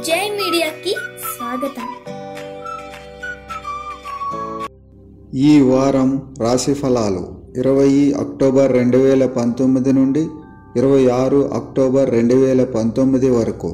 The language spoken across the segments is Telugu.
జై మీడియాకి స్వాగతం ఈ వారం రాశి ఫలాలు ఇరవై అక్టోబర్ రెండు వేల పంతొమ్మిది నుండి ఇరవై ఆరు అక్టోబర్ రెండు వేల పంతొమ్మిది వరకు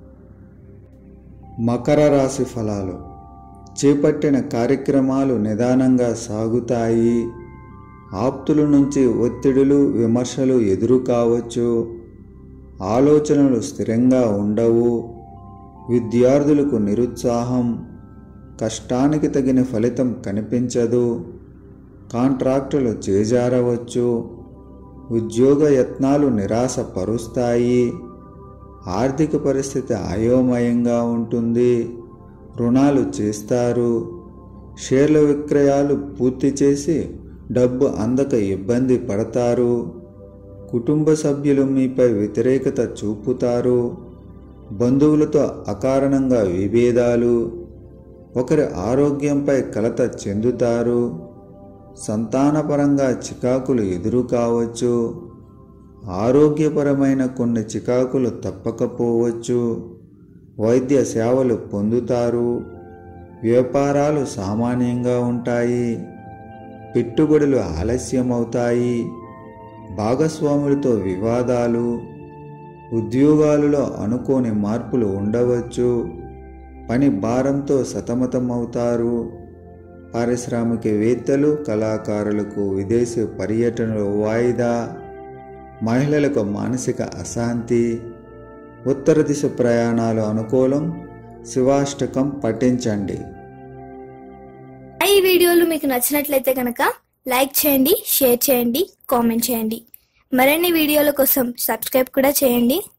మకర రాశి ఫలాలు చేపట్టిన కార్యక్రమాలు నిదానంగా సాగుతాయి ఆప్తుల నుంచి ఒత్తిడులు విమర్శలు ఎదురు కావచ్చు ఆలోచనలు స్థిరంగా ఉండవు విద్యార్థులకు నిరుత్సాహం కష్టానికి తగిన ఫలితం కనిపించదు కాంట్రాక్టులు చేజారవచ్చు ఉద్యోగ యత్నాలు నిరాశపరుస్తాయి ఆర్థిక పరిస్థితి అయోమయంగా ఉంటుంది రుణాలు చేస్తారు షేర్ల విక్రయాలు పూర్తి చేసి డబ్బు అందక ఇబ్బంది పడతారు కుటుంబ సభ్యులు మీపై వ్యతిరేకత చూపుతారు బంధువులతో అకారణంగా విభేదాలు ఒకరి ఆరోగ్యంపై కలత చెందుతారు సంతానపరంగా చికాకులు ఎదురు కావచ్చు ఆరోగ్యపరమైన కొన్ని చికాకులు తప్పకపోవచ్చు వైద్య సేవలు పొందుతారు వ్యాపారాలు సామాన్యంగా ఉంటాయి పెట్టుబడులు ఆలస్యమవుతాయి భాగస్వాములతో వివాదాలు ఉద్యోగాలలో అనుకోని మార్పులు ఉండవచ్చు పని భారంతో సతమతమవుతారు పారిశ్రామికవేత్తలు కళాకారులకు విదేశీ పర్యటనలు వాయిదా మహిళలకు మానసిక అశాంతి ఉత్తర దిశ ప్రయాణాలు అనుకూలం శివాష్టకం పఠించండి ఈ వీడియోలు మీకు నచ్చినట్లయితే కనుక లైక్ చేయండి షేర్ చేయండి కామెంట్ చేయండి మరిన్ని వీడియోల కోసం సబ్స్క్రైబ్ కూడా చేయండి